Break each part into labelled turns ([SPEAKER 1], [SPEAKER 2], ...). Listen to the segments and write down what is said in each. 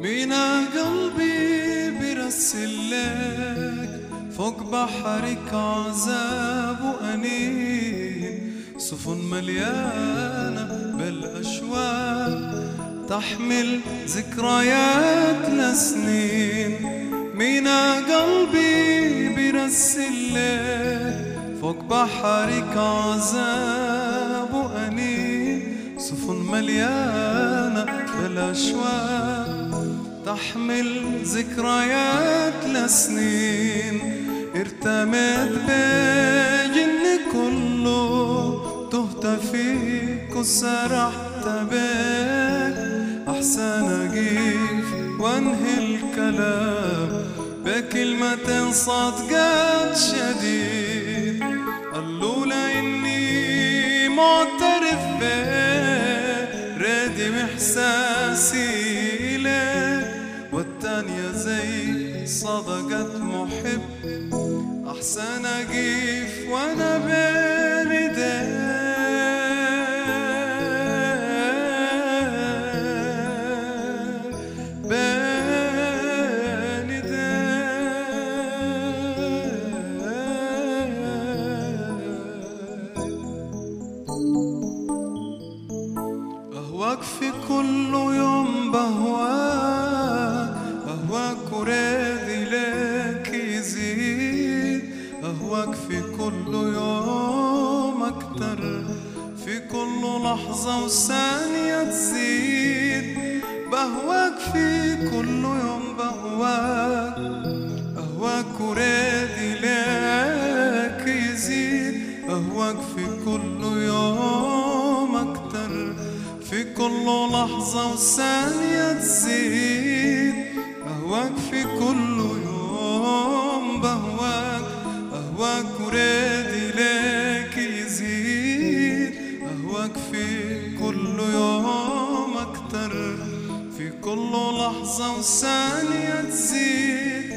[SPEAKER 1] مينا قلبي برسل لك فوق بحرك عذاب وأنين سفن مليانة بالأشواق تحمل ذكريات لسنين مينا قلبي برسل لك فوق بحرك عذاب وأنين سفن مليانة بالأشواق تحمل ذكريات لسنين ارتمت بجن كله تهت فيك وسرحت بك أحسن أجيف وانهي الكلام بكلمة صدقات شديد قالوا لإني معترف بك ردم إحساسي لك والتانية زي صدقة محب أحسن أجيف وأنا بين إيديك بين إيديك أهواك في كل يوم بهواك أهواك ورادي لك يزيد أهواك في كل يوم أكتر في كل لحظة وثانية تزيد بهواك في كل يوم بهواك أهواك ورادي لك يزيد أهواك في كل يوم أكتر في كل لحظة وثانية تزيد أهواك في كل يوم بهواك أهواك ورادي لك يزيد أهواك في كل يوم أكتر في كل لحظة وثانية تزيد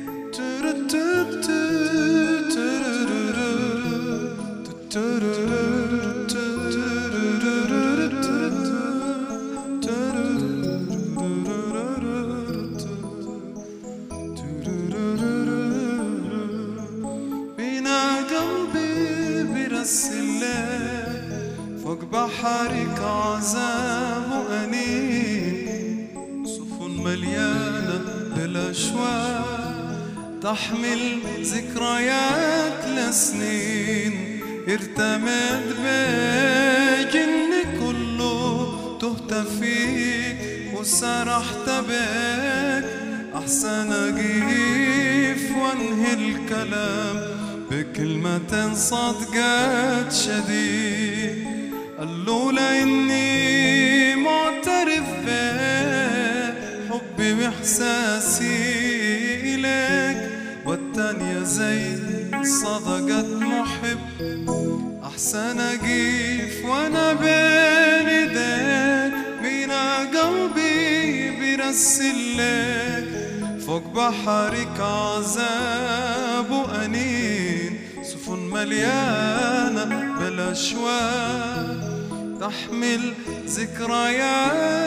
[SPEAKER 1] بينا قلبي برسل لك فوق بحرك عذاب وأنين سفن مليانة بالأشواق تحمل ذكريات لسنين ارتمت بجن كله تهت فيك وسرحت بك أحسن أجيف وانهي الكلام بكلمة صدقات شديد قالوا لإني معترف بك حبي وإحساسي إليك والتانية زي صدقة محب أحسن أجيف وأنا بين إيديك مينا قلبي برسل لك فوق بحرك عذاب وأنين سفن مليانة بالأشواق تحمل ذكريات